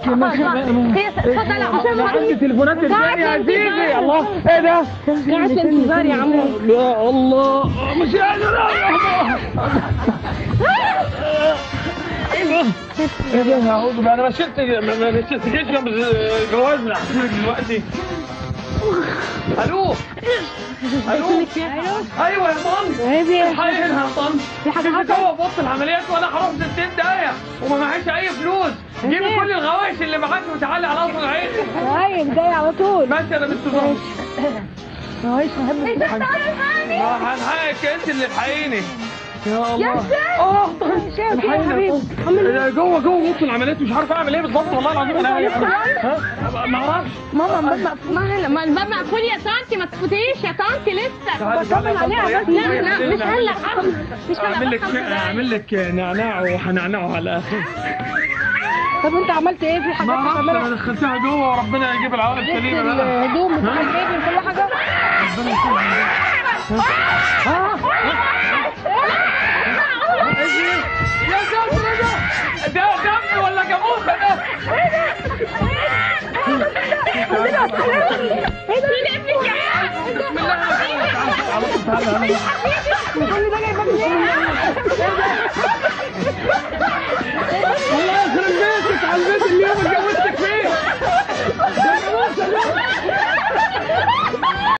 اتفضل يا عمر انا عندي تليفونات تاني يا عزيزي الله ايه ده قاعد في انتظار يا عمو يا الله مش قادر يا الله ايه ده اعوذ بالله انا مشيت ما ما مشيت جيش جنب جواز العسير دلوقتي الو الو ايوه يا مامي الحقي هنا يا طن في حاجة كنت حصلت؟ جوه في اوضه العمليات وانا هروح 60 دقايق وما معيش اي فلوس جيبي كل الغوايش اللي معاكي وتعالي على اصل عيني طيب جاي على طول ماشي انا بنت زهر ماهوش مهم ما هنحقك انت اللي تحقيني يا الله سيد. اه شايف يا حبيبي أنا جوه جوه اوضه العمليات مش عارف اعمل ايه بالظبط والله العظيم انا ها ما اعرفش ماما الباب مقفول ما ما الباب مقفول يا طنطي ما تفوتيش يا طنطي لسه تعالي تعالي بطمن عليها بس لا لا مش هلا مش هلا اعمل لك بس خمس دقايق. اعمل لك نعناع وهنعنعه على الاخر طب انت عملت ايه في حاجات ما اعرفش انا تعملها دخلتها جوه وربنا يجيب العوائد سليمه بقى الهدوم بتاع البيبي وكل حاجه ربنا يسلمك ها يا ساتر إيه ده ده دم ولا جاموسه ده بسم الله الرحمن الرحيم تعالى تعالى تعالى كل ده جايبك ليه؟